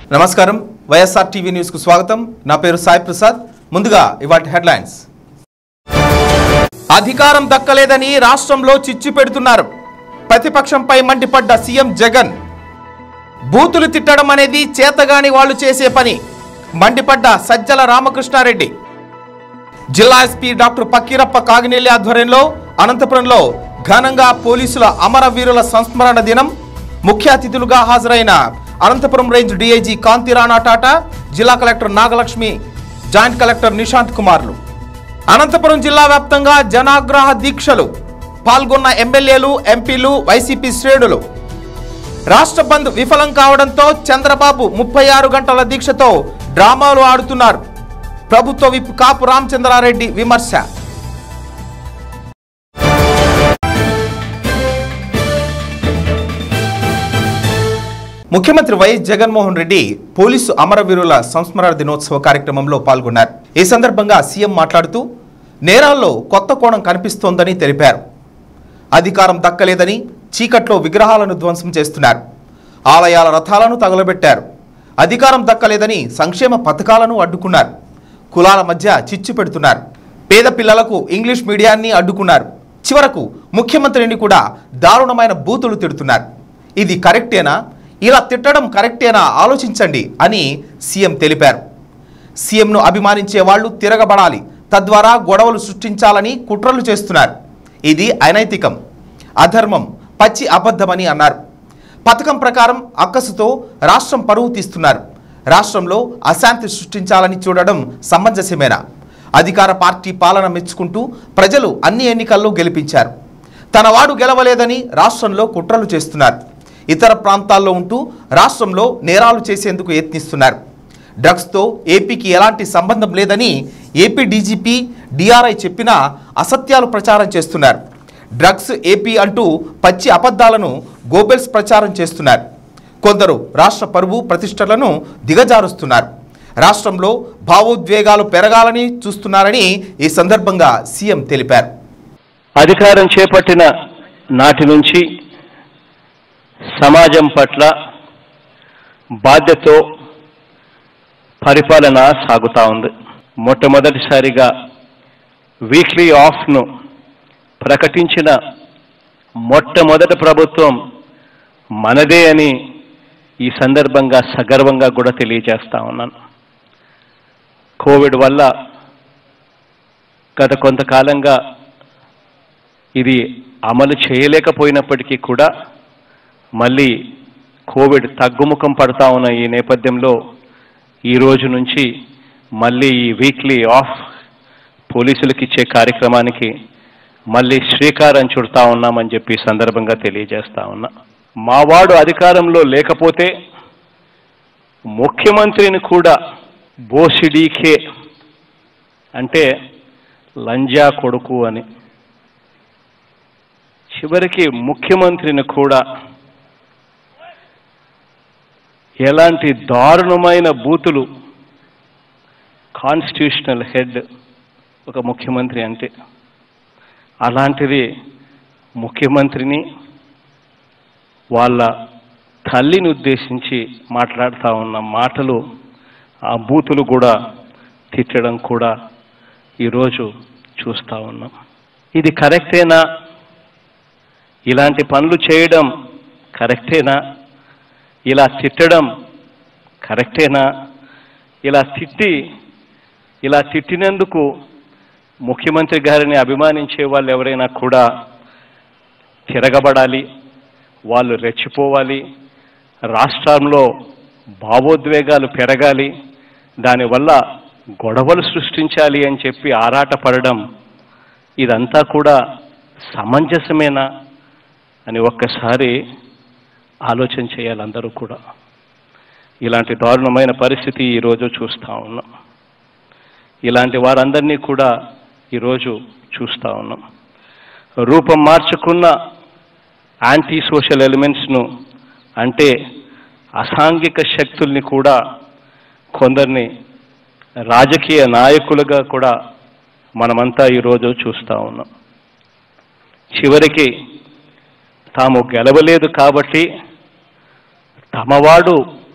నమస్కారం YSR TV news కు స్వాగతం నా పేరు సాయి ప్రసాద్ ముందుగా ఇవాటి హెడ్లైన్స్ అధికారం దక్కలేదని రాష్ట్రంలో చిచ్చు పెడుతున్నారు ప్రతిపక్షంపై మండిపడ్డ సీఎం జగన్ బూతులు తిట్టడం అనేది చేతగాని వాళ్ళు చేసే పని మండిపడ్డ సజ్జల రామకృష్ణారెడ్డి జిల్లా ఎస్పీ డాక్టర్ పక్కీరప్ప కాగినెల్లి ఆధ్వర్యంలో అనంతపురంలో ఘనంగా పోలీసుల అమరవీరుల సంస్మరణ దినం ముఖ్య అతిథులుగా హాజరైన అనంతపురం రేంజ్ డీఐజీ కాంతిరాణా టాటా జిల్లా collector Nagalakshmi joint collector Nishant కుమార్లు అనంతపురం జిల్లా వ్యాప్తంగా జనాగ్రహ దీక్షలు పాల్గొన్న ఎమ్మెల్యేలు ఎంపీలు వైసీపీ శ్రేణులు రాష్ట్ర బంద్ విఫలం కావడంతో చంద్రబాబు ముప్పై ఆరు గంటల దీక్షతో డ్రామాలు ఆడుతున్నారు ప్రభుత్వ విప్ కాపు రామచంద్రారెడ్డి విమర్శ ముఖ్యమంత్రి వైఎస్ జగన్మోహన్ రెడ్డి పోలీసు అమరవీరుల సంస్మరణ దినోత్సవ కార్యక్రమంలో పాల్గొన్నారు ఈ సందర్భంగా సీఎం మాట్లాడుతూ నేరాల్లో కొత్త కోణం కనిపిస్తోందని తెలిపారు అధికారం దక్కలేదని చీకట్లో విగ్రహాలను ధ్వంసం చేస్తున్నారు ఆలయాల రథాలను తగలబెట్టారు అధికారం దక్కలేదని సంక్షేమ పథకాలను అడ్డుకున్నారు కులాల మధ్య చిచ్చు పెడుతున్నారు పేద పిల్లలకు ఇంగ్లీష్ మీడియాన్ని అడ్డుకున్నారు చివరకు ముఖ్యమంత్రిని కూడా దారుణమైన బూతులు తిడుతున్నారు ఇది కరెక్టేనా ఇలా తిట్టడం కరెక్టేనా ఆలోచించండి అని సీఎం తెలిపారు సీఎంను అభిమానించే వాళ్ళు తిరగబడాలి తద్వారా గొడవలు సృష్టించాలని కుట్రలు చేస్తున్నారు ఇది అనైతికం అధర్మం పచ్చి అబద్ధమని అన్నారు పథకం ప్రకారం అక్కసుతో రాష్ట్రం పరువు తీస్తున్నారు రాష్ట్రంలో అశాంతి సృష్టించాలని చూడడం సమంజసమేనా అధికార పార్టీ పాలన మెచ్చుకుంటూ ప్రజలు అన్ని ఎన్నికల్లో గెలిపించారు తన వాడు గెలవలేదని రాష్ట్రంలో కుట్రలు చేస్తున్నారు ఇతర ప్రాంతాల్లో ఉంటూ రాష్ట్రంలో నేరాలు చేసేందుకు యత్నిస్తున్నారు డ్రగ్స్తో ఏపీకి ఎలాంటి సంబంధం లేదని ఏపీ డీజీపీ డిఆర్ఐ చెప్పినా అసత్యాలు ప్రచారం చేస్తున్నారు డ్రగ్స్ ఏపీ అంటూ పచ్చి అబద్ధాలను గోబెల్స్ ప్రచారం చేస్తున్నారు కొందరు రాష్ట్ర పరువు ప్రతిష్టలను దిగజారుస్తున్నారు రాష్ట్రంలో భావోద్వేగాలు పెరగాలని చూస్తున్నారని ఈ సందర్భంగా సీఎం తెలిపారు అధికారం చేపట్టిన నాటి నుంచి సమాజం పట్ల బాధ్యతతో పరిపాలన సాగుతూ ఉంది మొట్టమొదటిసారిగా వీక్లీ ఆఫ్ను ప్రకటించిన మొట్టమొదటి ప్రభుత్వం మనదే అని ఈ సందర్భంగా సగర్వంగా కూడా తెలియజేస్తా ఉన్నాను కోవిడ్ వల్ల గత కొంతకాలంగా ఇది అమలు చేయలేకపోయినప్పటికీ కూడా మళ్ళీ కోవిడ్ తగ్గుముఖం పడతా ఉన్న ఈ నేపథ్యంలో ఈ రోజు నుంచి మళ్ళీ ఈ వీక్లీ ఆఫ్ పోలీసులకు ఇచ్చే కార్యక్రమానికి మళ్ళీ శ్రీకారం చుడతా ఉన్నామని చెప్పి ఈ సందర్భంగా తెలియజేస్తా ఉన్నా మావాడు అధికారంలో లేకపోతే ముఖ్యమంత్రిని కూడా బోసిడీకే అంటే లంజా కొడుకు అని చివరికి ముఖ్యమంత్రిని కూడా ఎలాంటి దారుణమైన బూతులు కాన్స్టిట్యూషనల్ హెడ్ ఒక ముఖ్యమంత్రి అంటే అలాంటిది ముఖ్యమంత్రిని వాళ్ళ తల్లిని ఉద్దేశించి మాట్లాడుతూ ఉన్న మాటలు ఆ బూతులు కూడా తిట్టడం కూడా ఈరోజు చూస్తూ ఉన్నాం ఇది కరెక్టేనా ఇలాంటి పనులు చేయడం కరెక్టేనా ఇలా తిట్టడం కరెక్టేనా ఇలా తిట్టి ఇలా తిట్టినందుకు ముఖ్యమంత్రి గారిని అభిమానించే వాళ్ళు ఎవరైనా కూడా తిరగబడాలి వాళ్ళు రెచ్చిపోవాలి రాష్ట్రంలో భావోద్వేగాలు పెరగాలి దానివల్ల గొడవలు సృష్టించాలి అని చెప్పి ఆరాటపడడం ఇదంతా కూడా సమంజసమేనా అని ఒక్కసారి ఆలోచన చేయాలి అందరూ కూడా ఇలాంటి దారుణమైన పరిస్థితి ఈరోజు చూస్తూ ఉన్నాం ఇలాంటి వారందరినీ కూడా ఈరోజు చూస్తూ ఉన్నాం రూపం మార్చుకున్న యాంటీ సోషల్ ఎలిమెంట్స్ను అంటే అసాంఘిక శక్తుల్ని కూడా కొందరిని రాజకీయ నాయకులుగా కూడా మనమంతా ఈరోజు చూస్తూ ఉన్నాం చివరికి తాము గెలవలేదు కాబట్టి తమవాడు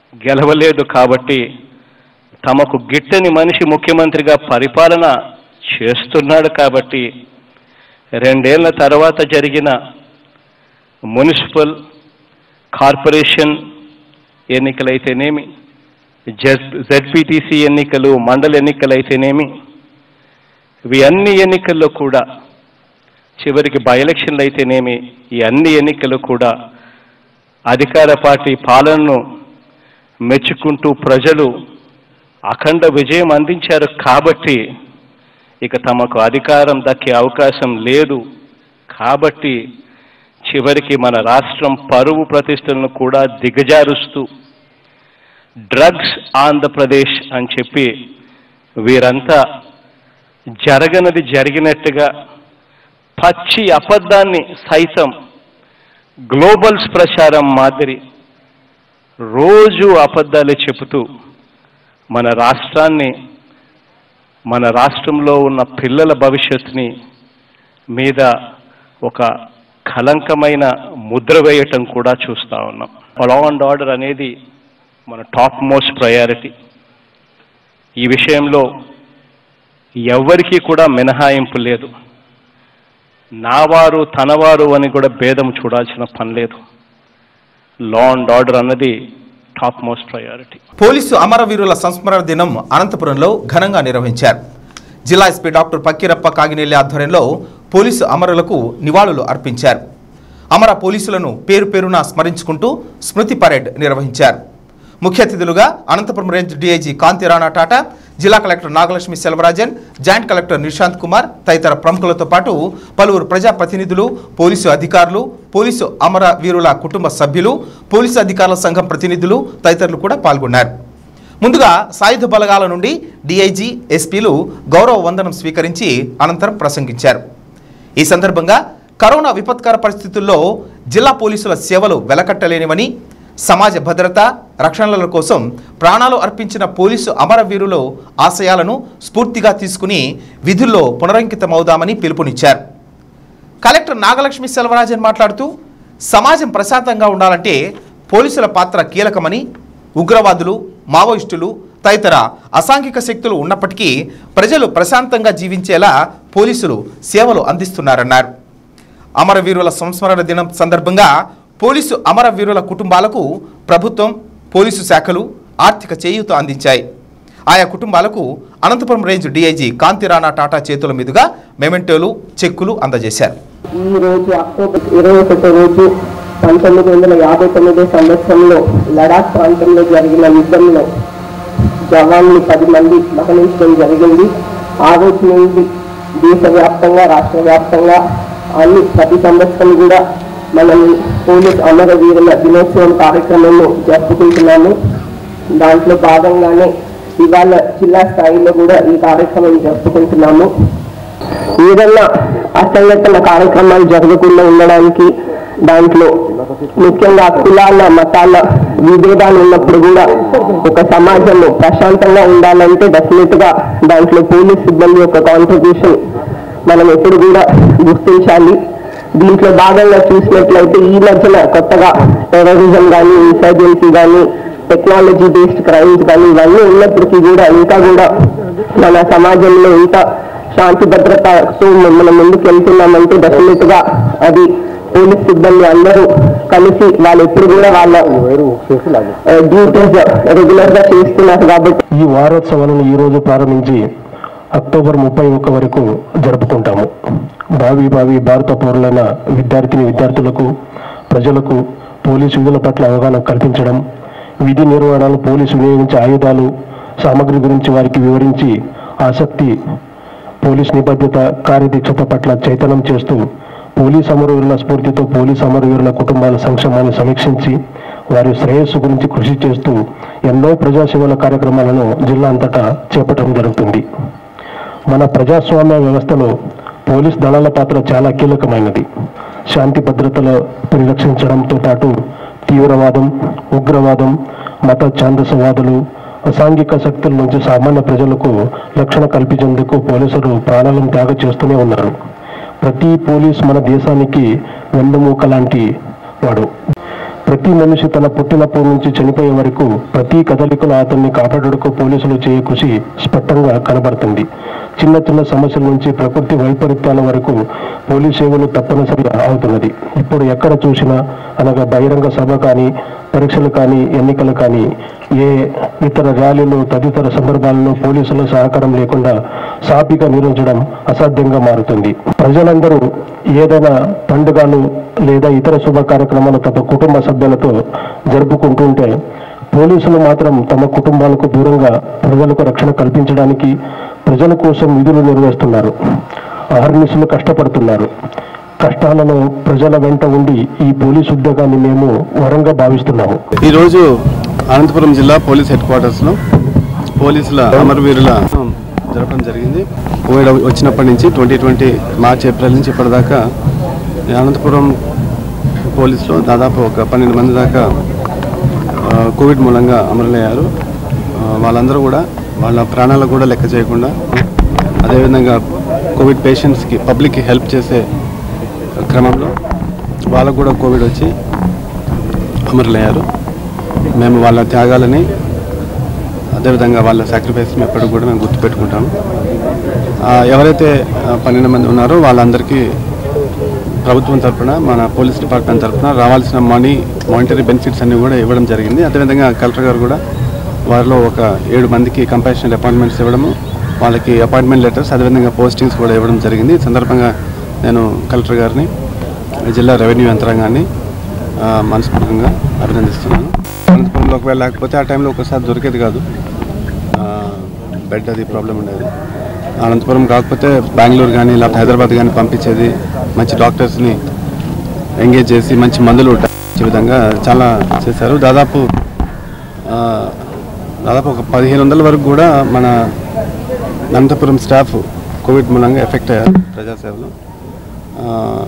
గెలవలేదు కాబట్టి తమకు గిట్టని మనిషి ముఖ్యమంత్రిగా పరిపాలన చేస్తున్నాడు కాబట్టి రెండేళ్ల తర్వాత జరిగిన మున్సిపల్ కార్పొరేషన్ ఎన్నికలైతేనేమి జెడ్ జెడ్పీటీసీ ఎన్నికలు మండల ఎన్నికలైతేనేమి ఇవి అన్ని ఎన్నికల్లో కూడా చివరికి బై ఎలక్షన్లు అయితేనేమి ఈ అన్ని ఎన్నికలు కూడా అధికార పార్టీ పాలనను మెచ్చుకుంటూ ప్రజలు అఖండ విజయం అందించారు కాబట్టి ఇక తమకు అధికారం దక్కే అవకాశం లేదు కాబట్టి చివరికి మన రాష్ట్రం పరువు ప్రతిష్టలను కూడా దిగజారుస్తూ డ్రగ్స్ ఆంధ్రప్రదేశ్ అని చెప్పి వీరంతా జరగనది జరిగినట్టుగా పచ్చి అబద్ధాన్ని సైతం గ్లోబల్స్ ప్రచారం మాదిరి రోజు అబద్ధాలే చెబుతూ మన రాష్ట్రాన్ని మన రాష్ట్రంలో ఉన్న పిల్లల భవిష్యత్తుని మీద ఒక కలంకమైన ముద్ర వేయటం కూడా చూస్తూ ఉన్నాం లా అండ్ ఆర్డర్ అనేది మన టాప్ మోస్ట్ ప్రయారిటీ ఈ విషయంలో ఎవరికీ కూడా మినహాయింపు లేదు నావారు తనవారు అని కూడా భేదం చూడాల్సిన పని లేదు లా అండ్ ఆర్డర్ అన్నది టాప్ మోస్ట్ ప్రయారిటీ పోలీసు అమరవీరుల సంస్మరణ దినం అనంతపురంలో ఘనంగా నిర్వహించారు జిల్లా ఎస్పీ డాక్టర్ పక్కిరప్ప కాగినెల్లి ఆధ్వర్యంలో పోలీసు అమరులకు నివాళులు అర్పించారు అమర పోలీసులను పేరు పేరున స్మరించుకుంటూ స్మృతి పరేడ్ నిర్వహించారు ముఖ్య అతిథులుగా అనంతపురం రేంజ్ డీఐజీ కాంతి రాణా టాటా జిల్లా collector Nagalakshmi Selvarajan joint collector Nishant Kumar తదితర ప్రముఖులతో పాటు పలువురు ప్రజాప్రతినిధులు పోలీసు అధికారులు పోలీసు అమర వీరుల కుటుంబ సభ్యులు పోలీసు అధికారుల సంఘం ప్రతినిధులు తదితరులు కూడా పాల్గొన్నారు ముందుగా సాయుధ బలగాల నుండి డీఐజీ ఎస్పీలు గౌరవ వందనం స్వీకరించి అనంతరం ప్రసంగించారు ఈ సందర్భంగా కరోనా విపత్కర పరిస్థితుల్లో జిల్లా పోలీసుల సేవలు వెలకట్టలేనివని సమాజ భద్రత రక్షణల కోసం ప్రాణాలు అర్పించిన పోలీసు అమరవీరులు ఆశయాలను స్ఫూర్తిగా తీసుకుని విధుల్లో పునరంకితమవుదామని పిలుపునిచ్చారు కలెక్టర్ నాగలక్ష్మి సెల్వరాజన్ మాట్లాడుతూ సమాజం ప్రశాంతంగా ఉండాలంటే పోలీసుల పాత్ర కీలకమని ఉగ్రవాదులు మావోయిస్టులు తదితర అసాంఘిక శక్తులు ఉన్నప్పటికీ ప్రజలు ప్రశాంతంగా జీవించేలా పోలీసులు సేవలు అందిస్తున్నారన్నారు అమరవీరుల సంస్మరణ దినం సందర్భంగా పోలీసు అమరవీరుల కుటుంబాలకు ప్రభుత్వం పోలీసు శాఖలు ఆర్థిక చేయూత అందించాయి ఆయా కుటుంబాలకు అనంతపురం రేంజ్ డీఐజీ కాంతిరాణా టాటా చేతుల మీదుగా మెమెంటోలు చెక్కులు అందజేశారు ఈ రోజు అక్టోబర్ ఇరవై ఒకటో రోజు పంతొమ్మిది వందల యాభై తొమ్మిదో సంవత్సరంలో లడాక్ ప్రాంతంలో జరిగిన యుద్ధంలో జవాన్లు పది మంది మరణించడం జరిగింది ఆ రోజు నుండి దేశవ్యాప్తంగా రాష్ట్ర వ్యాప్తంగా అన్ని ప్రతి సంవత్సరం కూడా మనం పోలీస్ అమరవీరుల దినోత్సవం కార్యక్రమంలో జరుపుకుంటున్నాము దాంట్లో భాగంగానే ఇవాళ జిల్లా స్థాయిలో కూడా ఈ కార్యక్రమం జరుపుకుంటున్నాము ఏదన్నా అసంఘటన కార్యక్రమాలు జరగకుండా ఉండడానికి దాంట్లో ముఖ్యంగా కులాల మతాల విభేదాలు ఉన్నప్పుడు కూడా ఒక సమాజంలో ప్రశాంతంగా ఉండాలంటే డెఫినెట్ గా దాంట్లో పోలీస్ సిబ్బంది యొక్క కాంట్రిబ్యూషన్ మనం ఎప్పుడు కూడా గుర్తించాలి దీంట్లో భాగంగా చూసినట్లయితే ఈ మధ్యన కొత్తగా టెర్రరిజం కానీ ఇన్సర్జెన్సీ కానీ టెక్నాలజీ బేస్డ్ క్రైమ్స్ కానీ ఇవన్నీ ఉన్నప్పటికీ కూడా ఇంకా కూడా మన సమాజంలో ఇంకా శాంతి భద్రతతో మనం ముందుకు వెళ్తున్నామంటే డెఫినెట్ గా అది పోలీస్ సిబ్బంది అందరూ కలిసి వాళ్ళు ఎప్పుడు కూడా వాళ్ళ డ్యూటీస్ రెగ్యులర్ గా చేస్తున్నారు కాబట్టి ఈ వారోత్సవాలను ఈ రోజు ప్రారంభించి అక్టోబర్ ముప్పై ఒక్క వరకు జరుపుకుంటాము భావి భావి భారత పౌరులైన విద్యార్థిని విద్యార్థులకు ప్రజలకు పోలీసు విధుల పట్ల అవగాహన కల్పించడం విధి నిర్వహణలు పోలీసు వినియోగించే ఆయుధాలు సామగ్రి గురించి వారికి వివరించి ఆసక్తి పోలీస్ నిబద్ధత కార్యదీక్షత పట్ల చైతన్యం చేస్తూ పోలీస్ అమరవీరుల స్ఫూర్తితో పోలీస్ అమరవీరుల కుటుంబాల సంక్షేమాన్ని సమీక్షించి వారి శ్రేయస్సు గురించి కృషి చేస్తూ ఎన్నో ప్రజాసేవల కార్యక్రమాలను జిల్లా అంతటా చేపట్టడం జరుగుతుంది మన ప్రజాస్వామ్య వ్యవస్థలో పోలీస్ దళాల పాత్ర చాలా కీలకమైనది శాంతి భద్రతలు పరిరక్షించడంతో పాటు తీవ్రవాదం ఉగ్రవాదం మత ఛాందసవాదులు అసాంఘిక శక్తుల నుంచి సామాన్య ప్రజలకు రక్షణ కల్పించేందుకు పోలీసులు ప్రాణాలను త్యాగ చేస్తూనే ఉన్నారు ప్రతి పోలీస్ మన దేశానికి వెన్నుమూక లాంటి వాడు ప్రతి మనిషి తన పుట్టినప్పటి నుంచి చనిపోయే వరకు ప్రతి కదలికలో అతన్ని కాపాడుటకు పోలీసులు చేయే కృషి స్పష్టంగా కనబడుతుంది చిన్న చిన్న సమస్యల నుంచి ప్రకృతి వైపరీత్యాల వరకు పోలీస్ సేవలు తప్పనిసరి అవుతున్నది ఇప్పుడు ఎక్కడ చూసినా అనగా బహిరంగ సభ కానీ పరీక్షలు కానీ ఎన్నికలు కానీ ఏ ఇతర ర్యాలీలు తదితర సందర్భాల్లో పోలీసుల సహకారం లేకుండా సాపిగా నిర్వహించడం అసాధ్యంగా మారుతుంది ప్రజలందరూ ఏదైనా పండుగలు లేదా ఇతర శుభ కార్యక్రమాలు తమ కుటుంబ సభ్యులతో జరుపుకుంటుంటే పోలీసులు మాత్రం తమ కుటుంబాలకు దూరంగా ప్రజలకు రక్షణ కల్పించడానికి ప్రజల కోసం విధులు నిర్వహిస్తున్నారు అహర్నిశలు కష్టపడుతున్నారు కష్టాలలో ప్రజల వెంట ఉండి ఈ పోలీసు ఉద్యోగాన్ని మేము వరంగా భావిస్తున్నాము ఈరోజు అనంతపురం జిల్లా పోలీస్ హెడ్ క్వార్టర్స్లో పోలీసుల అమరవీరుల జరపడం జరిగింది కోవిడ్ వచ్చినప్పటి నుంచి ట్వంటీ ట్వంటీ మార్చ్ ఏప్రిల్ నుంచి ఇప్పటిదాకా ఈ అనంతపురం పోలీసులో దాదాపు ఒక పన్నెండు మంది దాకా ఆ, కోవిడ్ మూలంగా అమరులయ్యారు ఆ, వాళ్ళందరూ కూడా వాళ్ళ ప్రాణాలకు కూడా లెక్క చేయకుండా అదేవిధంగా కోవిడ్ పేషెంట్స్కి పబ్లిక్కి హెల్ప్ చేసే క్రమంలో వాళ్ళకు కూడా కోవిడ్ వచ్చి అమరులయ్యారు మేము వాళ్ళ త్యాగాలని అదేవిధంగా వాళ్ళ సాక్రిఫైస్ని ఎప్పటికి కూడా మేము గుర్తుపెట్టుకుంటాము ఆ, ఎవరైతే ఆ, పన్నెండు మంది ఉన్నారో వాళ్ళందరికీ ప్రభుత్వం తరపున మన పోలీస్ డిపార్ట్మెంట్ తరపున రావాల్సిన మనీ మానిటరీ బెనిఫిట్స్ అన్ని కూడా ఇవ్వడం జరిగింది అదేవిధంగా కలెక్టర్ గారు కూడా వారిలో ఒక ఏడు మందికి కంపాషనల్ అపాయింట్మెంట్స్ ఇవ్వడము వాళ్ళకి అపాయింట్మెంట్ లెటర్స్ అదేవిధంగా పోస్టింగ్స్ కూడా ఇవ్వడం జరిగింది ఈ సందర్భంగా నేను కలెక్టర్ గారిని జిల్లా రెవెన్యూ యంత్రాంగాన్ని ఆ, మనస్ఫూర్తిగా అభినందిస్తున్నాను అనంతపురంలో ఒకవేళ లేకపోతే ఆ టైంలో ఒకసారి దొరికేది కాదు ఆ, బెడ్ అది ప్రాబ్లం ఉండేది అనంతపురం కాకపోతే బెంగళూరు కానీ లేకపోతే హైదరాబాద్ కానీ పంపించేది మంచి డాక్టర్స్ని ఎంగేజ్ చేసి మంచి మందులు ఇచ్చే విధంగా చాలా చేశారు దాదాపు ఆ, దాదాపు ఒక పదిహేను వందల వరకు కూడా మన అనంతపురం స్టాఫ్ కోవిడ్ మూలంగా ఎఫెక్ట్ అయ్యారు ప్రజాసేవలో ఆ,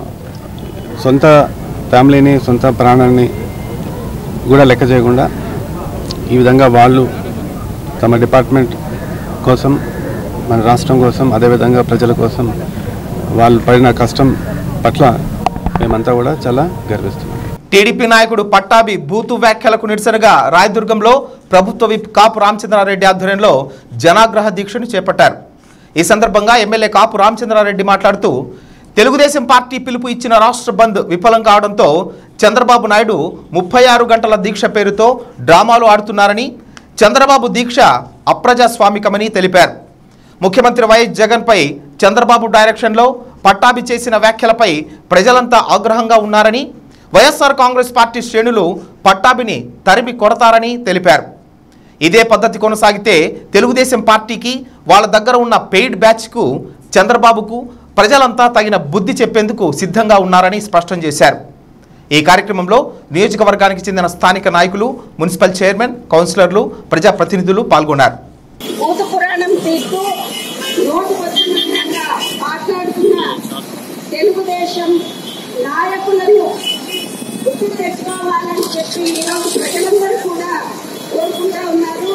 సొంత ఫ్యామిలీని సొంత ప్రాణాన్ని కూడా లెక్క చేయకుండా ఈ విధంగా వాళ్ళు తమ డిపార్ట్మెంట్ కోసం మన రాష్ట్రం కోసం అదేవిధంగా ప్రజల కోసం వాళ్ళు పడిన కష్టం పట్ల మేమంతా కూడా చాలా గర్విస్తున్నాం టీడీపీ నాయకుడు పట్టాభి బూతు వ్యాఖ్యలకు నిరసనగా రాయదుర్గంలో ప్రభుత్వ విప్ కాపు రామచంద్రారెడ్డి ఆధ్వర్యంలో జనాగ్రహ దీక్షను చేపట్టారు ఈ సందర్భంగా ఎమ్మెల్యే కాపు రామచంద్రారెడ్డి మాట్లాడుతూ తెలుగుదేశం పార్టీ పిలుపు ఇచ్చిన రాష్ట్ర బంద్ విఫలం కావడంతో చంద్రబాబు నాయుడు ముప్పై ఆరు గంటల దీక్ష పేరుతో డ్రామాలు ఆడుతున్నారని చంద్రబాబు దీక్ష అప్రజాస్వామికమని తెలిపారు ముఖ్యమంత్రి వైఎస్ జగన్పై చంద్రబాబు డైరెక్షన్లో పట్టాభి చేసిన వ్యాఖ్యలపై ప్రజలంతా ఆగ్రహంగా ఉన్నారని వైఎస్ఆర్ కాంగ్రెస్ పార్టీ శ్రేణులు పట్టాభిని తరిమి కొడతారని తెలిపారు ఇదే పద్ధతి కొనసాగితే తెలుగుదేశం పార్టీకి వాళ్ళ దగ్గర ఉన్న పెయిడ్ బ్యాచ్కు చంద్రబాబుకు ప్రజలంతా తగిన బుద్ధి చెప్పేందుకు సిద్ధంగా ఉన్నారని స్పష్టం చేశారు ఈ కార్యక్రమంలో నియోజకవర్గానికి చెందిన స్థానిక నాయకులు మున్సిపల్ చైర్మన్ కౌన్సిలర్లు ప్రజాప్రతినిధులు పాల్గొన్నారు భూత పురాణం తీస్తూ నోటు వచ్చినట్లుగా మాట్లాడుతున్న తెలుగుదేశం నాయకులను గుర్తు తెచ్చుకోవాలని చెప్పి ఈరోజు ప్రజలందరూ కూడా కోరుకుంటా ఉన్నారు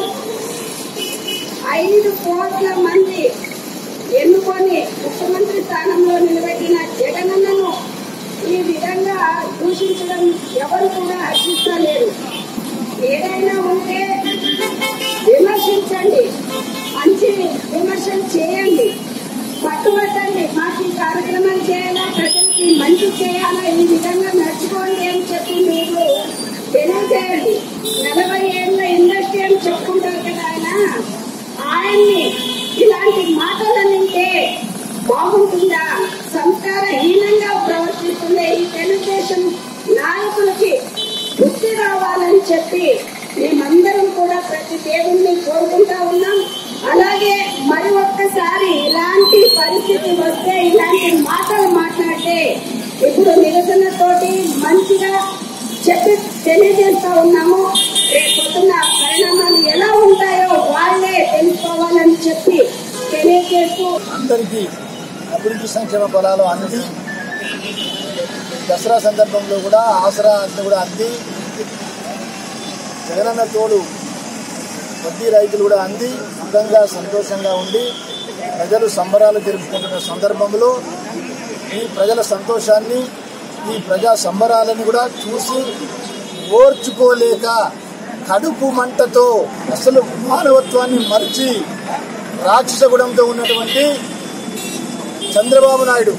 ఐదు కోట్ల మంది ఎన్నుకొని ముఖ్యమంత్రి స్థానంలో నిలబెట్టిన జగనన్నను ఈ విధంగా దూషించడం ఎవరు కూడా హర్షిస్తలేరు ఏదైనా ఉంటే విమర్శించండి మంచి విమర్శలు చేయండి పట్టుబట్టండి మాకు ఈ కార్యక్రమాలు చేయాలా ప్రజలకి మంచి చేయాలా ఈ విధంగా నడుచుకోండి అని చెప్పి మీరు తెలియజేయండి నలభై ఏళ్ళ ఇండస్ట్రీ అని చెప్పుకుంటారు కదా ఆయన ఆయన్ని ఇలాంటి మాటలనంటే బాగుంటుందా సంస్కారహీనంగా ప్రవర్తిస్తుందే ఈ తెలుగుదేశం నాయకులకి బుద్ధి రావాలని చెప్పి మేమందరం కూడా ప్రతి దేవుణ్ణి కోరుకుంటా ఉన్నాం అలాగే మరి ఒక్కసారి ఇలాంటి పరిస్థితి వస్తే ఇలాంటి మాటలు మాట్లాడితే ఇప్పుడు నిరసనతోటి మంచిగా చెప్పి తెలియజేస్తా ఉన్నాము రేపొద్దున పరిణామాలు ఎలా ఉంటాయో వాళ్ళే తెలుసుకోవాలని చెప్పి తెలియజేస్తూ అందరికీ అభివృద్ధి సంక్షేమ ఫలాలు అంది దసరా సందర్భంలో కూడా ఆసరా అంతా కూడా అంది జగనన్న తోడు వడ్డీ రైతులు కూడా అంది సుఖంగా సంతోషంగా ఉండి ప్రజలు సంబరాలు జరుపుకుంటున్న సందర్భంలో ఈ ప్రజల సంతోషాన్ని ఈ ప్రజా సంబరాలను కూడా చూసి ఓర్చుకోలేక కడుపు మంటతో అసలు మానవత్వాన్ని మరిచి రాక్షస గుణంతో ఉన్నటువంటి చంద్రబాబు నాయుడు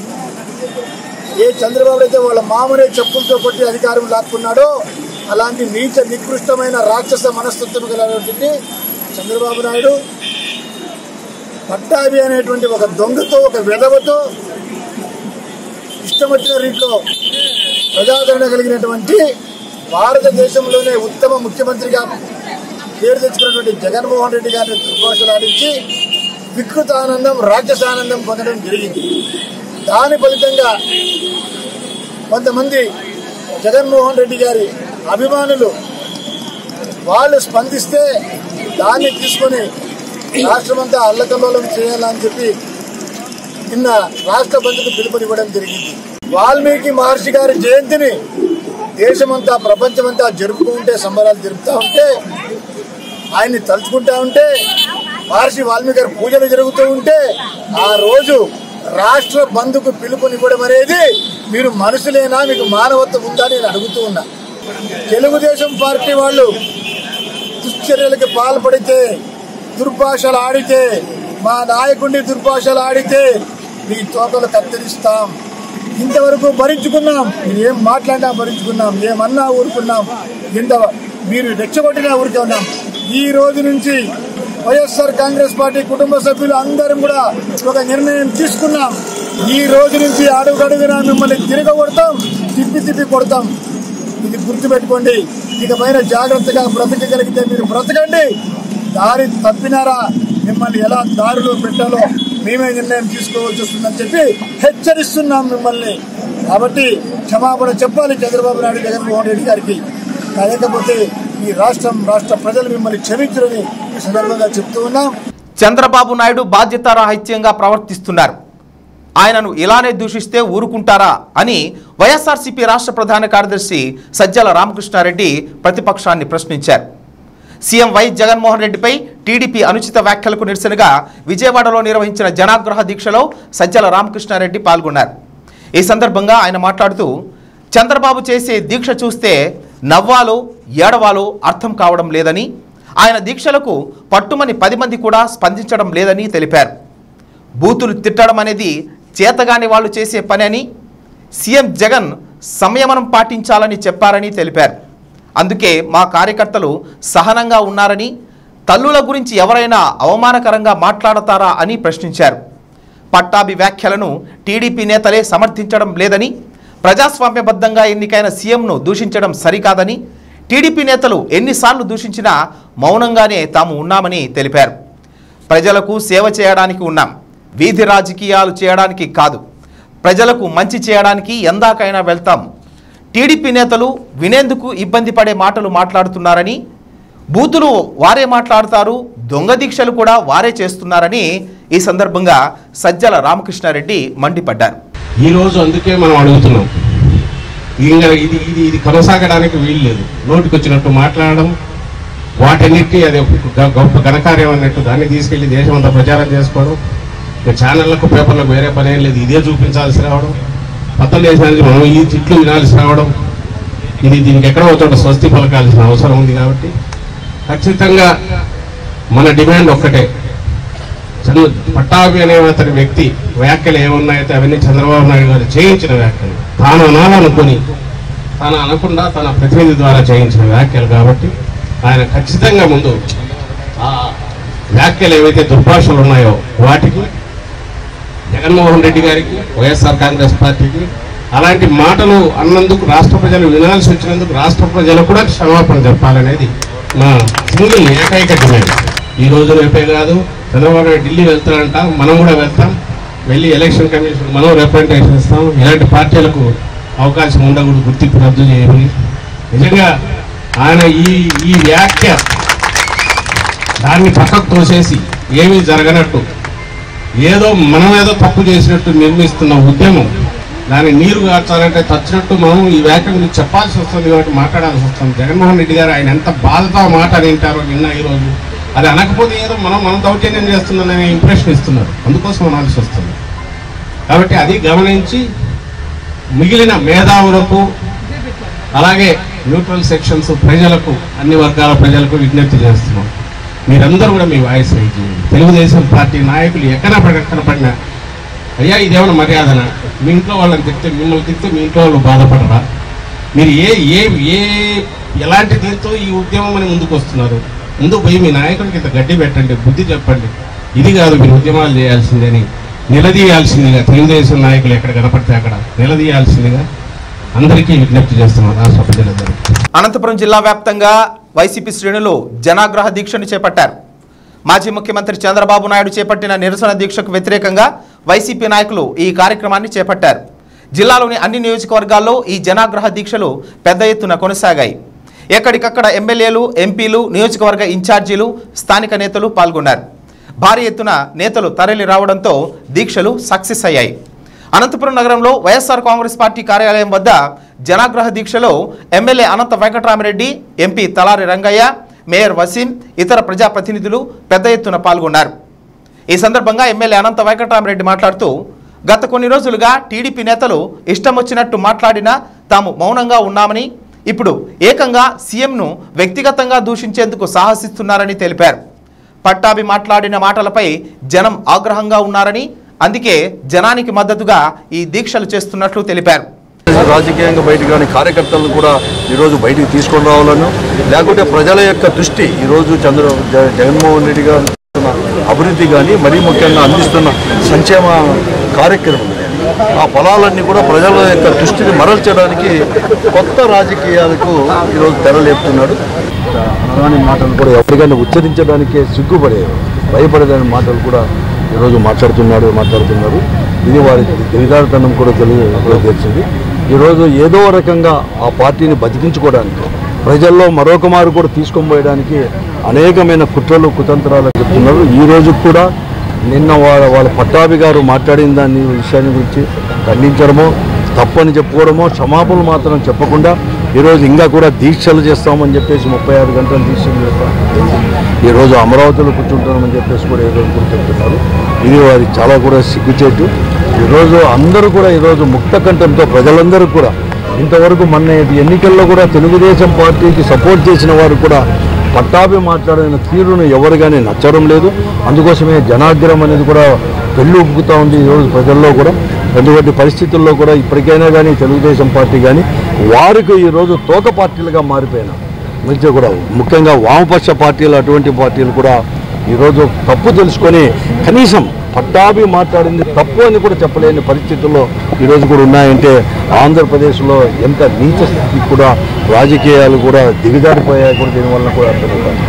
ఏ చంద్రబాబు అయితే వాళ్ళ మామనే చెప్పులతో కొట్టి అధికారం లాక్కున్నాడో అలాంటి నీచ నికృష్టమైన రాక్షస మనస్తత్వం కలిగినటువంటి చంద్రబాబు నాయుడు పట్టాభి అనేటువంటి ఒక దొంగతో ఒక విధవతో ఇష్టం వచ్చిన రీతిలో ప్రజాదరణ కలిగినటువంటి భారతదేశంలోనే ఉత్తమ ముఖ్యమంత్రిగా పేరు తెచ్చుకున్నటువంటి జగన్మోహన్ రెడ్డి గారిని దుర్భాషలాడించి వికృత ఆనందం రాక్షసానందం పొందడం జరిగింది దాని ఫలితంగా కొంతమంది జగన్మోహన్ రెడ్డి గారి అభిమానులు వాళ్ళు స్పందిస్తే దాన్ని తీసుకొని రాష్ట్రమంతా అల్లకల్లోలం చేయాలని చెప్పి నిన్న రాష్ట్ర బంధుకు పిలుపునివ్వడం జరిగింది వాల్మీకి మహర్షి గారి జయంతిని దేశమంతా ప్రపంచమంతా జరుపుకుంటే సంబరాలు జరుపుతా ఉంటే ఆయన్ని తలుచుకుంటా ఉంటే మహర్షి వాల్మీకి గారి పూజలు జరుగుతూ ఉంటే ఆ రోజు రాష్ట్ర బంధుకు పిలుపునివ్వడం అనేది మీరు మనుషులేనా మీకు మానవత్వం ఉందా నేను అడుగుతూ ఉన్నా తెలుగుదేశం పార్టీ వాళ్ళు దుశ్చర్యలకు పాల్పడితే దుర్భాషలు ఆడితే మా నాయకుడిని దుర్భాషలు ఆడితే మీ తోకలు కత్తిరిస్తాం ఇంతవరకు భరించుకున్నాం మీరు ఏం మాట్లాడినా భరించుకున్నాం ఏమన్నా ఊరుకున్నాం ఇంత మీరు రెచ్చగొట్టినా ఊరికే ఉన్నాం ఈ రోజు నుంచి వైఎస్ఆర్ కాంగ్రెస్ పార్టీ కుటుంబ సభ్యులు అందరం కూడా ఒక నిర్ణయం తీసుకున్నాం ఈ రోజు నుంచి అడుగడుగునా మిమ్మల్ని తిరగగొడతాం తిప్పి తిప్పి కొడతాం ఇది గుర్తుపెట్టుకోండి ఇక పైన జాగ్రత్తగా బ్రతకగలిగితే మీరు బ్రతకండి దారి తప్పినారా మిమ్మల్ని ఎలా దారిలో పెట్టాలో మేమే నిర్ణయం తీసుకోవాల్సి వస్తుందని చెప్పి హెచ్చరిస్తున్నాం మిమ్మల్ని కాబట్టి క్షమాపణ చెప్పాలి చంద్రబాబు నాయుడు జగన్మోహన్ రెడ్డి గారికి లేకపోతే ఈ రాష్ట్రం రాష్ట్ర ప్రజలు మిమ్మల్ని క్షమించరని ఈ సందర్భంగా చెప్తూ ఉన్నాం చంద్రబాబు నాయుడు బాధ్యతారాహిత్యంగా ప్రవర్తిస్తున్నారు ఆయనను ఇలానే దూషిస్తే ఊరుకుంటారా అని వైఎస్ఆర్సీపీ రాష్ట్ర ప్రధాన కార్యదర్శి సజ్జల రామకృష్ణారెడ్డి ప్రతిపక్షాన్ని ప్రశ్నించారు సీఎం వై జగన్మోహన్ రెడ్డిపై టీడీపీ అనుచిత వ్యాఖ్యలకు నిరసనగా విజయవాడలో నిర్వహించిన జనాగ్రహ దీక్షలో సజ్జల రామకృష్ణారెడ్డి పాల్గొన్నారు ఈ సందర్భంగా ఆయన మాట్లాడుతూ చంద్రబాబు చేసే దీక్ష చూస్తే నవ్వాలో ఏడవాలో అర్థం కావడం లేదని ఆయన దీక్షలకు పట్టుమని పది మంది కూడా స్పందించడం లేదని తెలిపారు బూతులు తిట్టడం అనేది చేతగాని వాళ్ళు చేసే పని అని సీఎం జగన్ సంయమనం పాటించాలని చెప్పారని తెలిపారు అందుకే మా కార్యకర్తలు సహనంగా ఉన్నారని తల్లుల గురించి ఎవరైనా అవమానకరంగా మాట్లాడతారా అని ప్రశ్నించారు పట్టాభి వ్యాఖ్యలను టీడీపీ నేతలే సమర్థించడం లేదని ప్రజాస్వామ్యబద్ధంగా ఎన్నికైన సీఎంను దూషించడం సరికాదని టీడీపీ నేతలు ఎన్నిసార్లు దూషించినా మౌనంగానే తాము ఉన్నామని తెలిపారు ప్రజలకు సేవ చేయడానికి ఉన్నాం వీధి రాజకీయాలు చేయడానికి కాదు ప్రజలకు మంచి చేయడానికి ఎందాకైనా వెళ్తాం టీడీపీ నేతలు వినేందుకు ఇబ్బంది పడే మాటలు మాట్లాడుతున్నారని బూతులు వారే మాట్లాడతారు దొంగ దీక్షలు కూడా వారే చేస్తున్నారని ఈ సందర్భంగా సజ్జల రామకృష్ణారెడ్డి మండిపడ్డారు ఈ రోజు అందుకే మనం అడుగుతున్నాం ఇంకా ఇది ఇది ఇది కొనసాగడానికి వీలు లేదు నోటికి వచ్చినట్టు మాట్లాడడం వాటన్నిటికీ అది ఒక గ- గొప్ప ఘనకార్యం అన్నట్టు దాన్ని తీసుకెళ్లి దేశం అంతా ప్రచారం చేసుకోవడం ఇక ఛానళ్లకు పేపర్లకు వేరే పని ఏం లేదు ఇదే చూపించాల్సి రావడం పత్తలు చేసినందుకు మనం ఈ తిట్లు వినాల్సి రావడం ఇది దీనికి ఎక్కడో ఒక చోట స్వస్తి పలకాల్సిన అవసరం ఉంది కాబట్టి ఖచ్చితంగా మన డిమాండ్ ఒక్కటే చంద్ర పట్టాభి అనే అతని వ్యక్తి వ్యాఖ్యలు ఏమున్నాయితే అవన్నీ చంద్రబాబు నాయుడు గారు చేయించిన వ్యాఖ్యలు తాను అనాలనుకుని తాను అనకుండా తన ప్రతినిధి ద్వారా చేయించిన వ్యాఖ్యలు కాబట్టి ఆయన ఖచ్చితంగా ముందు ఆ వ్యాఖ్యలు ఏవైతే దుర్భాషలు ఉన్నాయో వాటికి జగన్మోహన్ రెడ్డి గారికి వైఎస్ఆర్ కాంగ్రెస్ పార్టీకి అలాంటి మాటలు అన్నందుకు రాష్ట్ర ప్రజలు వినాల్సి వచ్చినందుకు రాష్ట్ర ప్రజలు కూడా క్షమాపణ చెప్పాలనేది మా సింగిల్ ఏకైక డిమాండ్ ఈ రోజు రేపే కాదు చంద్రబాబు నాయుడు ఢిల్లీ వెళ్తారంట మనం కూడా వెళ్తాం వెళ్ళి ఎలక్షన్ కమిషన్ మనం రిప్రజెంటేషన్ ఇస్తాం ఇలాంటి పార్టీలకు అవకాశం ఉండకూడదు గుర్తింపు రద్దు చేయమని నిజంగా ఆయన ఈ ఈ వ్యాఖ్య దాన్ని పక్కకు తోసేసి ఏమీ జరగనట్టు ఏదో మనం ఏదో తప్పు చేసినట్టు నిర్మిస్తున్న ఉద్యమం దాన్ని నీరు కార్చాలంటే చచ్చినట్టు మనం ఈ వ్యాఖ్య గురించి చెప్పాల్సి వస్తుంది కాబట్టి మాట్లాడాల్సి వస్తుంది జగన్మోహన్ రెడ్డి గారు ఆయన ఎంత బాధతో ఆ మాట వింటారో నిన్న ఈరోజు అది అనకపోతే ఏదో మనం మనం దౌర్జన్యం చేస్తున్నామనే ఇంప్రెషన్ ఇస్తున్నారు అందుకోసం అనాల్సి వస్తుంది కాబట్టి అది గమనించి మిగిలిన మేధావులకు అలాగే న్యూట్రల్ సెక్షన్స్ ప్రజలకు అన్ని వర్గాల ప్రజలకు విజ్ఞప్తి చేస్తున్నాం మీరందరూ కూడా మీ వాయిస్ రైజ్ చేయండి తెలుగుదేశం పార్టీ నాయకులు ఎక్కడ పడ- కనపడినా అయ్యా ఇదేమైనా మర్యాదన మీ ఇంట్లో వాళ్ళని తిడితే మిమ్మల్ని తిడితే మీ ఇంట్లో వాళ్ళు బాధపడరా మీరు ఏ ఏ ఏ ఎలాంటి దీంతో ఈ ఉద్యమం అని ముందుకు వస్తున్నారు ముందుకు పోయి మీ నాయకుడికి ఇంత గడ్డి పెట్టండి బుద్ధి చెప్పండి ఇది కాదు మీరు ఉద్యమాలు చేయాల్సిందని నిలదీయాల్సిందిగా తెలుగుదేశం నాయకులు ఎక్కడ కనపడితే అక్కడ నిలదీయాల్సిందిగా అందరికీ విజ్ఞప్తి చేస్తున్నాం రాష్ట్ర ప్రజలందరూ అనంతపురం జిల్లా వ్యాప్తంగా వైసీపీ శ్రేణులు జనాగ్రహ దీక్షను చేపట్టారు మాజీ ముఖ్యమంత్రి చంద్రబాబు నాయుడు చేపట్టిన నిరసన దీక్షకు వ్యతిరేకంగా వైసీపీ నాయకులు ఈ కార్యక్రమాన్ని చేపట్టారు జిల్లాలోని అన్ని నియోజకవర్గాల్లో ఈ జనాగ్రహ దీక్షలు పెద్ద ఎత్తున కొనసాగాయి ఎక్కడికక్కడ ఎమ్మెల్యేలు ఎంపీలు నియోజకవర్గ ఇన్ఛార్జీలు స్థానిక నేతలు పాల్గొన్నారు భారీ ఎత్తున నేతలు తరలి రావడంతో దీక్షలు సక్సెస్ అయ్యాయి అనంతపురం నగరంలో వైఎస్ఆర్ కాంగ్రెస్ పార్టీ కార్యాలయం వద్ద జనాగ్రహ దీక్షలో MLA Anantha Venkatarami Reddy MP Talari Rangaiah mayor Waseem ఇతర ప్రజాప్రతినిధులు పెద్ద ఎత్తున పాల్గొన్నారు ఈ సందర్భంగా ఎమ్మెల్యే అనంత వెంకటరామిరెడ్డి మాట్లాడుతూ గత కొన్ని రోజులుగా టీడీపీ నేతలు ఇష్టం వచ్చినట్టు మాట్లాడినా తాము మౌనంగా ఉన్నామని ఇప్పుడు ఏకంగా సీఎంను వ్యక్తిగతంగా దూషించేందుకు సాహసిస్తున్నారని తెలిపారు పట్టాభి మాట్లాడిన మాటలపై జనం ఆగ్రహంగా ఉన్నారని అందుకే జనానికి మద్దతుగా ఈ దీక్షలు చేస్తున్నట్లు తెలిపారు రాజకీయంగా బయట కానీ కార్యకర్తలను కూడా ఈరోజు బయటికి తీసుకొని రావాలను లేకుంటే ప్రజల యొక్క దృష్టి ఈరోజు చంద్ర జ- జగన్మోహన్ రెడ్డి గారు చేస్తున్న అభివృద్ధి కానీ మరీ ముఖ్యంగా అందిస్తున్న సంక్షేమ కార్యక్రమం ఆ ఫలాలన్నీ కూడా ప్రజల యొక్క దృష్టిని మరల్చడానికి కొత్త రాజకీయాలకు ఈరోజు తెరలేపుతున్నాడు అలాంటి మాటలు కూడా ఎవరికైనా ఉచ్చరించడానికే సిగ్గుపడే భయపడేదాని మాటలు కూడా ఈరోజు మాట్లాడుతున్నాడు మాట్లాడుతున్నారు ఇది వారి దిగజారుతనం కూడా తెలియ తెలిసింది ఈరోజు ఏదో రకంగా ఆ పార్టీని బతికించుకోవడానికి ప్రజల్లో మరొక మారు కూడా తీసుకొని పోయడానికి అనేకమైన కుట్రలు కుతంత్రాలు చెప్తున్నారు ఈ రోజు కూడా నిన్న వాళ్ళ వాళ్ళ పట్టాభి గారు మాట్లాడిన దాని విషయాన్ని గురించి ఖండించడమో తప్పని చెప్పుకోవడమో క్షమాపణలు మాత్రం చెప్పకుండా ఈరోజు ఇంకా కూడా దీక్షలు చేస్తామని చెప్పేసి ముప్పై ఆరు గంటలు దీక్షలు చేస్తాం ఈరోజు అమరావతిలో కూర్చుంటామని చెప్పేసి కూడా ఈరోజు కూడా చెప్తున్నారు ఇది వారి చాలా కూడా సిగ్గుచేటు ఈరోజు అందరూ కూడా ఈరోజు ముక్త కంఠంతో ప్రజలందరూ కూడా ఇంతవరకు మొన్న ఎన్నికల్లో కూడా తెలుగుదేశం పార్టీకి సపోర్ట్ చేసిన వారు కూడా పట్టాభి మాట్లాడిన తీరును ఎవరు కానీ నచ్చడం లేదు అందుకోసమే జనాగ్రహం అనేది కూడా పెళ్ళి ఉప్పుకుతూ ఉంది ఈరోజు ప్రజల్లో కూడా అటువంటి పరిస్థితుల్లో కూడా ఇప్పటికైనా కానీ తెలుగుదేశం పార్టీ కానీ వారికి ఈరోజు తోక పార్టీలుగా మారిపోయినా మధ్య కూడా ముఖ్యంగా వామపక్ష పార్టీలు అటువంటి పార్టీలు కూడా ఈరోజు తప్పు తెలుసుకొని కనీసం పట్టాభి మాట్లాడింది తప్పు అని కూడా చెప్పలేని పరిస్థితుల్లో ఈరోజు కూడా ఉన్నాయంటే ఆంధ్రప్రదేశ్లో ఎంత నీచ స్థితికి కూడా రాజకీయాలు కూడా దిగజారిపోయాయి కూడా దీనివల్ల కూడా అర్థమవుతుంది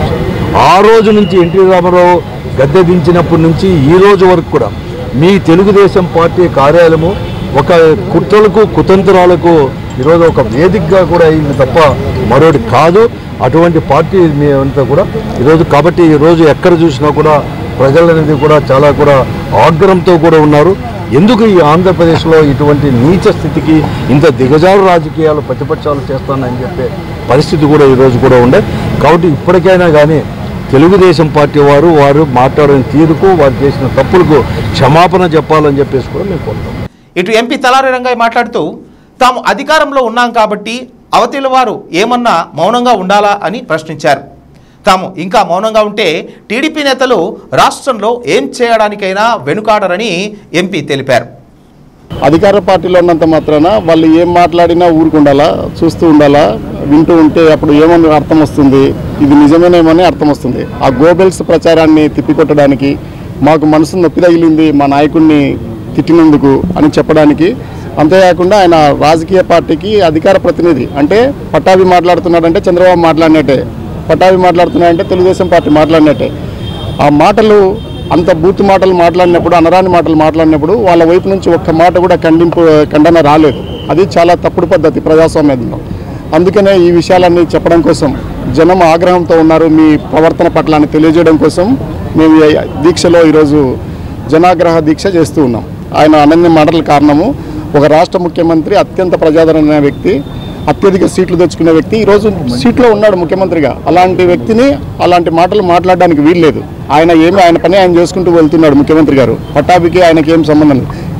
ఆ రోజు నుంచి ఎన్టీ రామారావు గద్దె దించినప్పటి నుంచి ఈ రోజు వరకు కూడా మీ తెలుగుదేశం పార్టీ కార్యాలయము ఒక కుట్రలకు కుతంత్రాలకు ఈరోజు ఒక వేదికగా కూడా అయింది తప్ప మరొకటి కాదు అటువంటి పార్టీ మీ అంతా కూడా ఈరోజు కాబట్టి ఈరోజు ఎక్కడ చూసినా కూడా ప్రజలు అనేది కూడా చాలా కూడా ఆగ్రహంతో కూడా ఉన్నారు ఎందుకు ఈ ఆంధ్రప్రదేశ్లో ఇటువంటి నీచ స్థితికి ఇంత దిగజారు రాజకీయాలు ప్రతిపక్షాలు చేస్తానని చెప్పే పరిస్థితి కూడా ఈరోజు కూడా ఉండే కాబట్టి ఇప్పటికైనా కానీ తెలుగుదేశం పార్టీ వారు వారు మాట్లాడిన తీరుకు వారు చేసిన తప్పులకు క్షమాపణ చెప్పాలని చెప్పేసి కూడా మేము కోరుతాం ఇటు ఎంపీ తలారి రంగయ్య మాట్లాడుతూ తాము అధికారంలో ఉన్నాం కాబట్టి అవతలి వారు ఏమన్నా మౌనంగా ఉండాలా అని ప్రశ్నించారు తాము ఇంకా మౌనంగా ఉంటే టీడీపీ నేతలు రాష్ట్రంలో ఏం చేయడానికైనా వెనుకాడరని ఎంపీ తెలిపారు అధికార పార్టీలో ఉన్నంత మాత్రాన వాళ్ళు ఏం మాట్లాడినా ఊరుకుండాలా చూస్తూ ఉండాలా వింటూ ఉంటే అప్పుడు ఏమని అర్థం వస్తుంది ఇది నిజమేనేమని అర్థం వస్తుంది ఆ గోబెల్స్ ప్రచారాన్ని తిప్పికొట్టడానికి మాకు మనసు నొప్పి తగిలింది మా నాయకుడిని తిట్టినందుకు అని చెప్పడానికి అంతేకాకుండా ఆయన రాజకీయ పార్టీకి అధికార ప్రతినిధి అంటే పట్టాభి మాట్లాడుతున్నాడంటే చంద్రబాబు మాట్లాడినట్టే పట్టాభి మాట్లాడుతున్నాడంటే తెలుగుదేశం పార్టీ మాట్లాడినట్టే ఆ మాటలు అంత బూత్ మాటలు మాట్లాడినప్పుడు అనరాని మాటలు మాట్లాడినప్పుడు వాళ్ళ వైపు నుంచి ఒక్క మాట కూడా ఖండింపు ఖండన రాలేదు అది చాలా తప్పుడు పద్ధతి ప్రజాస్వామ్యంలో అందుకనే ఈ విషయాలన్నీ చెప్పడం కోసం జనం ఆగ్రహంతో ఉన్నారు మీ ప్రవర్తన పట్ల అని తెలియజేయడం కోసం మేము ఈ దీక్షలో ఈరోజు జనాగ్రహ దీక్ష చేస్తూ ఉన్నాం ఆయన అనన్య మాటల కారణము ఒక రాష్ట్ర ముఖ్యమంత్రి అత్యంత ప్రజాదరణ వ్యక్తి అత్యధిక సీట్లు తెచ్చుకునే వ్యక్తి ఈరోజు సీట్లో ఉన్నాడు ముఖ్యమంత్రిగా అలాంటి వ్యక్తిని అలాంటి మాటలు మాట్లాడడానికి వీల్లేదు ఆయన ఏమి ఆయన పని ఆయన చేసుకుంటూ వెళ్తున్నాడు ముఖ్యమంత్రి గారు పట్టాభికి ఆయనకి ఏం సంబంధం లేదు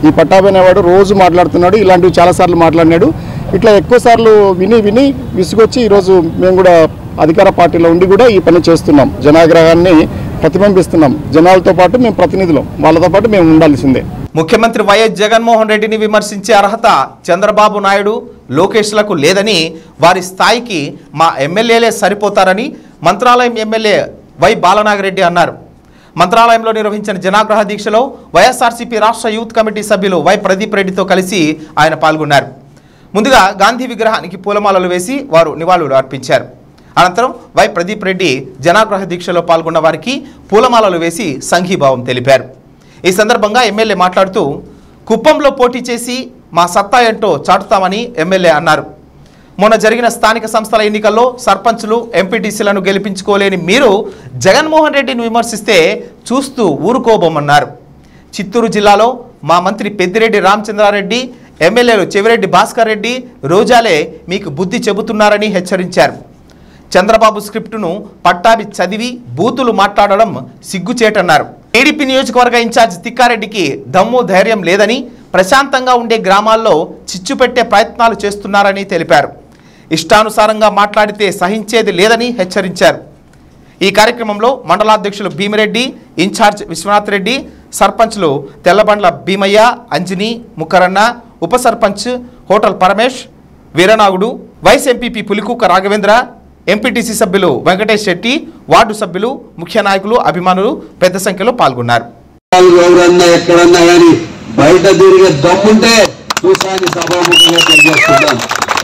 ఈ పట్టాభి అనేవాడు రోజు మాట్లాడుతున్నాడు ఇలాంటివి చాలాసార్లు మాట్లాడినాడు ఇట్లా ఎక్కువ సార్లు విని విని విసుగొచ్చి ఈరోజు మేము కూడా అధికార పార్టీలో ఉండి కూడా ఈ పని చేస్తున్నాం జనాగ్రహాన్ని ప్రతిబింబిస్తున్నాం జనాలతో పాటు మేము ప్రతినిధులం వాళ్ళతో పాటు మేము ఉండాల్సిందే ముఖ్యమంత్రి వైఎస్ జగన్మోహన్ రెడ్డిని విమర్శించే అర్హత చంద్రబాబు నాయుడు లోకేష్లకు లేదని వారి స్థాయికి మా ఎమ్మెల్యేలే సరిపోతారని మంత్రాలయం ఎమ్మెల్యే వై బాలనాగరెడ్డి అన్నారు మంత్రాలయంలో నిర్వహించిన జనాగ్రహ దీక్షలో వైఎస్ఆర్సీపీ రాష్ట్ర యూత్ కమిటీ సభ్యులు వై ప్రదీప్ రెడ్డితో కలిసి ఆయన పాల్గొన్నారు ముందుగా గాంధీ విగ్రహానికి పూలమాలలు వేసి వారు నివాళులు అర్పించారు అనంతరం వై ప్రదీప్ రెడ్డి జనాగ్రహ దీక్షలో పాల్గొన్న వారికి పూలమాలలు వేసి సంఘీభావం తెలిపారు ఈ సందర్భంగా ఎమ్మెల్యే మాట్లాడుతూ కుప్పంలో పోటీ చేసి మా సత్తా ఏంటో చాటుతామని ఎమ్మెల్యే అన్నారు మొన్న జరిగిన స్థానిక సంస్థల ఎన్నికల్లో సర్పంచులు ఎంపీటీసీలను గెలిపించుకోలేని మీరు జగన్మోహన్ రెడ్డిని విమర్శిస్తే చూస్తూ ఊరుకోబోమన్నారు చిత్తూరు జిల్లాలో మా మంత్రి పెద్దిరెడ్డి రామచంద్రారెడ్డి ఎమ్మెల్యేలు చెవిరెడ్డి భాస్కర్ రెడ్డి రోజాలే మీకు బుద్ధి చెబుతున్నారని హెచ్చరించారు చంద్రబాబు స్క్రిప్టును పట్టాభి చదివి బూతులు మాట్లాడడం సిగ్గుచేటన్నారు టీడీపీ నియోజకవర్గ ఇన్ఛార్జ్ తిక్కారెడ్డికి దమ్ము ధైర్యం లేదని ప్రశాంతంగా ఉండే గ్రామాల్లో చిచ్చు పెట్టే ప్రయత్నాలు చేస్తున్నారని తెలిపారు ఇష్టానుసారంగా మాట్లాడితే సహించేది లేదని హెచ్చరించారు ఈ కార్యక్రమంలో మండలాధ్యక్షులు భీమిరెడ్డి ఇన్ఛార్జ్ విశ్వనాథ్ రెడ్డి సర్పంచ్లు తెల్లబండ్ల భీమయ్య అంజని ముక్కరన్న ఉప sarpanch hotel Paramesh Veeranagudu vice MPP Pulikukka Raghavendra MPTC సభ్యులు వెంకటేష్ శెట్టి వార్డు సభ్యులు ముఖ్య నాయకులు అభిమానులు పెద్ద సంఖ్యలో పాల్గొన్నారు ఎవరన్నా ఎక్కడన్నా కానీ బయట తిరిగే దమ్ముంటే చూసాని సభాముఖంగా తెలియజేస్తున్నాను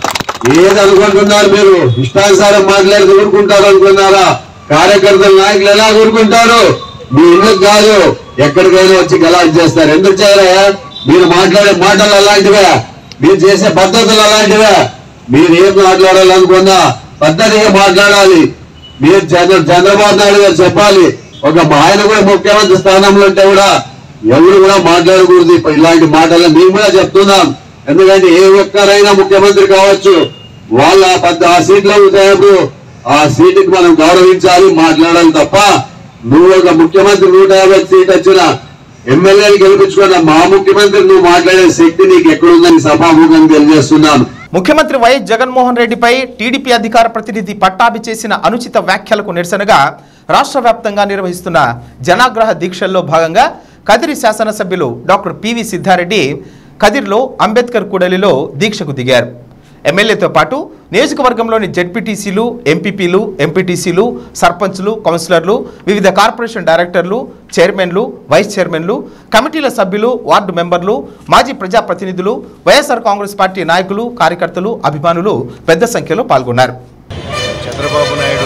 ఏది అనుకుంటున్నారు మీరు ఇష్టానుసారం మాట్లాడి ఊరుకుంటారు అనుకున్నారా కార్యకర్తల నాయకులు ఎలా ఊరుకుంటారు మీ ఇళ్ళకి కాదు ఎక్కడికైనా వచ్చి గలాజ్ చేస్తారు ఎందుకు చేయరా మీరు మాట్లాడే మాటలు అలాంటివే మీరు చేసే పద్ధతులు అలాంటివే మీరు ఏం మాట్లాడాలనుకున్నా పద్ధతిగా మాట్లాడాలి మీరు చంద్ర చంద్రబాబు నాయుడు గారు చెప్పాలి ఒక మా ఆయన కూడా ముఖ్యమంత్రి స్థానంలో ఉంటే కూడా ఎవరు కూడా మాట్లాడకూడదు ఇప్పుడు ఇలాంటి మాటలు మేము కూడా చెప్తున్నాం ఎందుకంటే ఏ ఒక్కరైనా ముఖ్యమంత్రి కావచ్చు వాళ్ళ ఆ పెద్ద ఆ సీట్లో ఉన్నప్పుడు ఆ సీటుకి మనం గౌరవించాలి మాట్లాడాలి తప్ప నువ్వు ఒక ముఖ్యమంత్రి నూట యాభై సీట్ వచ్చిన ఎమ్మెల్యేలు గెలిపించుకున్న మా ముఖ్యమంత్రి నువ్వు మాట్లాడే శక్తి నీకు ఎక్కడుందని సభాముఖంగా తెలియజేస్తున్నాను ముఖ్యమంత్రి వైఎస్ జగన్మోహన్ రెడ్డిపై టీడీపీ అధికార ప్రతినిధి పట్టాభి చేసిన అనుచిత వ్యాఖ్యలకు నిరసనగా రాష్ట్ర వ్యాప్తంగా నిర్వహిస్తున్న జనాగ్రహ దీక్షల్లో భాగంగా కదిరి శాసనసభ్యులు డాక్టర్ పివి సిద్ధారెడ్డి కదిర్లో అంబేద్కర్ కూడలిలో దీక్షకు దిగారు ఎమ్మెల్యేతో పాటు నియోజకవర్గంలోని జెడ్పీటీసీలు ఎంపీపీలు ఎంపీటీసీలు సర్పంచ్లు కౌన్సిలర్లు వివిధ కార్పొరేషన్ డైరెక్టర్లు చైర్మన్లు వైస్ చైర్మన్లు కమిటీల సభ్యులు వార్డు మెంబర్లు మాజీ ప్రజాప్రతినిధులు వైఎస్ఆర్ కాంగ్రెస్ పార్టీ నాయకులు కార్యకర్తలు అభిమానులు పెద్ద సంఖ్యలో పాల్గొన్నారు చంద్రబాబు నాయుడు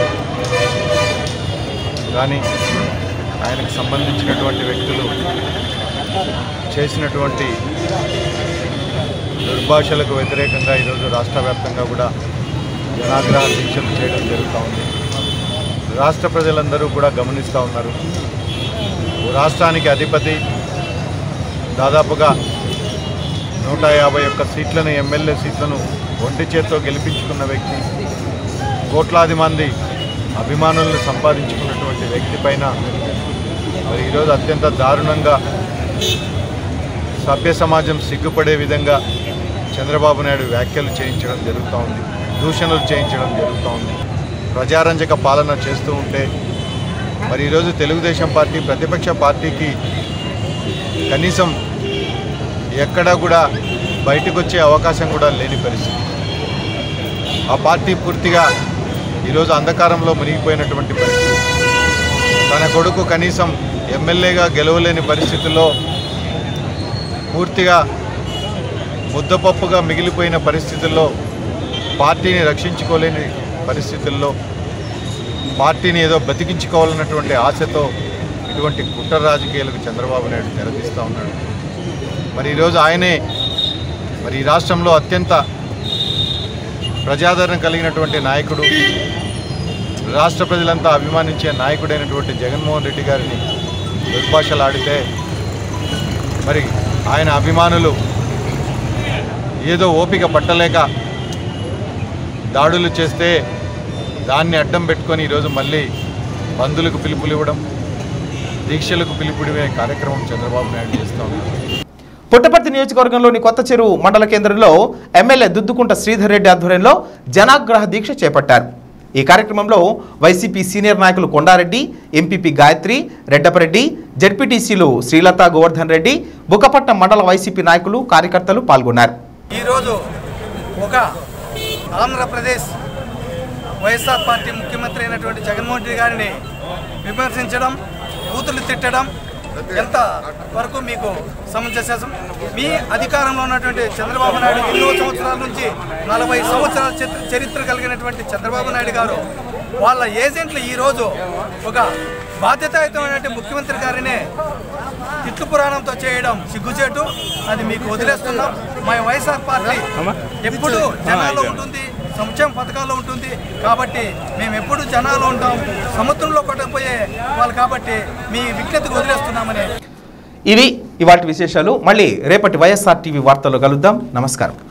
కానీ ఆయనకు సంబంధించినటువంటి వ్యక్తులు చేసినటువంటి దుర్భాషలకు వ్యతిరేకంగా ఈరోజు రాష్ట్ర వ్యాప్తంగా కూడా జనాగ్రహ దీక్షలు చేయడం జరుగుతూ ఉంది రాష్ట్ర ప్రజలందరూ కూడా గమనిస్తూ ఉన్నారు రాష్ట్రానికి అధిపతి దాదాపుగా నూట యాభై ఒక్క సీట్లను ఎమ్మెల్యే సీట్లను ఒంటి చేత్తో గెలిపించుకున్న వ్యక్తి కోట్లాది మంది అభిమానులను సంపాదించుకున్నటువంటి వ్యక్తి పైన మరి ఈరోజు అత్యంత దారుణంగా సభ్య సమాజం సిగ్గుపడే విధంగా చంద్రబాబు నాయుడు వ్యాఖ్యలు చేయించడం జరుగుతూ ఉంది దూషణలు చేయించడం జరుగుతూ ఉంది ప్రజారంజక పాలన చేస్తూ ఉంటే మరి ఈరోజు తెలుగుదేశం పార్టీ ప్రతిపక్ష పార్టీకి కనీసం ఎక్కడా కూడా బయటకు వచ్చే అవకాశం కూడా లేని పరిస్థితి ఆ పార్టీ పూర్తిగా ఈరోజు అంధకారంలో మునిగిపోయినటువంటి పరిస్థితి తన కొడుకు కనీసం ఎమ్మెల్యేగా గెలవలేని పరిస్థితుల్లో పూర్తిగా ముద్దపప్పుగా మిగిలిపోయిన పరిస్థితుల్లో పార్టీని రక్షించుకోలేని పరిస్థితుల్లో పార్టీని ఏదో బతికించుకోవాలన్నటువంటి ఆశతో ఇటువంటి కుట్ర రాజకీయాలకు చంద్రబాబు నాయుడు తెరదీస్తూ ఉన్నాడు మరి ఈరోజు ఆయనే మరి ఈ రాష్ట్రంలో అత్యంత ప్రజాదరణ కలిగినటువంటి నాయకుడు రాష్ట్ర ప్రజలంతా అభిమానించే నాయకుడైనటువంటి జగన్మోహన్ రెడ్డి గారిని దుర్భాషలాడితే మరి ఆయన అభిమానులు ఏదో ఓపిక పట్టలేక దాడులు చేస్తే దాన్ని అడ్డం పెట్టుకొని ఈరోజు మళ్ళీ బంధులకు పిలుపులు ఇవ్వడం దీక్షలకు పిలుపుడివే కార్యక్రమం చంద్రబాబు నాయుడు చేస్తూ ఉన్నారు పుట్టపర్తి నియోజకవర్గంలోని కొత్త చెరువు మండల కేంద్రంలో ఎమ్మెల్యే దుద్దుకుంట శ్రీధర్ రెడ్డి ఆధ్వర్యంలో జనాగ్రహ దీక్ష చేపట్టారు ఈ కార్యక్రమంలో వైసీపీ సీనియర్ నాయకులు కొండారెడ్డి ఎంపీపీ గాయత్రి రెడ్డపరెడ్డి జడ్పీటీసీలు శ్రీలత గోవర్ధన్ రెడ్డి బుక్కపట్నం మండల వైసీపీ నాయకులు కార్యకర్తలు పాల్గొన్నారు ఈరోజు ఒక ఆంధ్రప్రదేశ్ వైఎస్ఆర్ పార్టీ ముఖ్యమంత్రి అయినటువంటి జగన్మోహన్ రెడ్డి గారిని విమర్శించడం బూతులు తిట్టడం ఎంత వరకు మీకు సమంజసం మీ అధికారంలో ఉన్నటువంటి చంద్రబాబు నాయుడు ఎన్నో సంవత్సరాల నుంచి నలభై సంవత్సరాల చరిత్ర చరిత్ర కలిగినటువంటి చంద్రబాబు నాయుడు గారు వాళ్ళ ఏజెంట్లు ఈరోజు ఒక బాధ్యతాయుతమైనటువంటి ముఖ్యమంత్రి గారినే తిట్లు పురాణంతో చేయడం సిగ్గుచేటు అది మీకు వదిలేస్తున్నాం మా వైఎస్ఆర్ పార్టీ ఎప్పుడు జనాల్లో ఉంటుంది సంక్షేమ పథకాల్లో ఉంటుంది కాబట్టి మేము ఎప్పుడు జనాల్లో ఉంటాం సముద్రంలో కొట్టకపోయే వాళ్ళు కాబట్టి మీ విజ్ఞతకు వదిలేస్తున్నామని ఇవి ఇవాటి విశేషాలు మళ్ళీ రేపటి వైఎస్ఆర్ టీవీ వార్తల్లో కలుద్దాం నమస్కారం